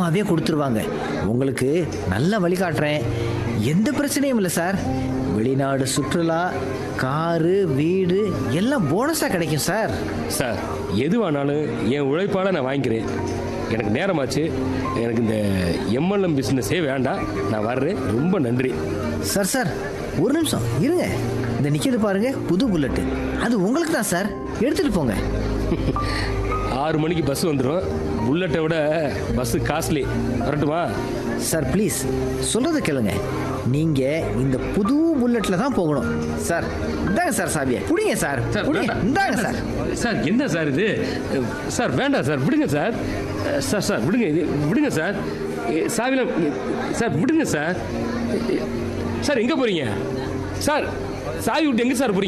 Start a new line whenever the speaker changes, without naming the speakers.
பணமாகவே கொடுத்துருவாங்க உங்களுக்கு நல்லா வழிகாட்டுறேன் எந்த பிரச்சனையும் இல்லை சார் வெளிநாடு சுற்றுலா காரு வீடு எல்லாம் போனஸாக கிடைக்கும் சார்
சார் எதுவானாலும் என் உழைப்பால் நான் வாங்கிக்கிறேன் எனக்கு நேரமாச்சு எனக்கு இந்த எம்எல்எம் பிஸ்னஸே வேண்டாம் நான் வர்றேன் ரொம்ப நன்றி
சார் சார் ஒரு நிமிஷம் இருங்க இந்த நிற்கிது பாருங்க புது புல்லட்டு அது உங்களுக்கு தான் சார் எடுத்துகிட்டு போங்க
ஆறு மணிக்கு பஸ் வந்துடும் புல்லட்டை விட பஸ்ஸு காஸ்ட்லி வரட்டுமா
சார் ப்ளீஸ் சொல்கிறத கேளுங்க நீங்கள் இந்த புது புல்லட்டில் தான் போகணும் சார் இந்தாங்க சார் சாவியை பிடிங்க சார்
சார்
பிடிங்க.
வேண்டாம்.
இந்தாங்க சார்
சார் என்ன சார் இது சார் வேண்டாம் சார் விடுங்க சார் சார் சார் விடுங்க இது விடுங்க சார் சாவில சார் விடுங்க சார் சார் எங்கே போகிறீங்க சார் சாவி விட்டு எங்கே சார் போகிறீங்க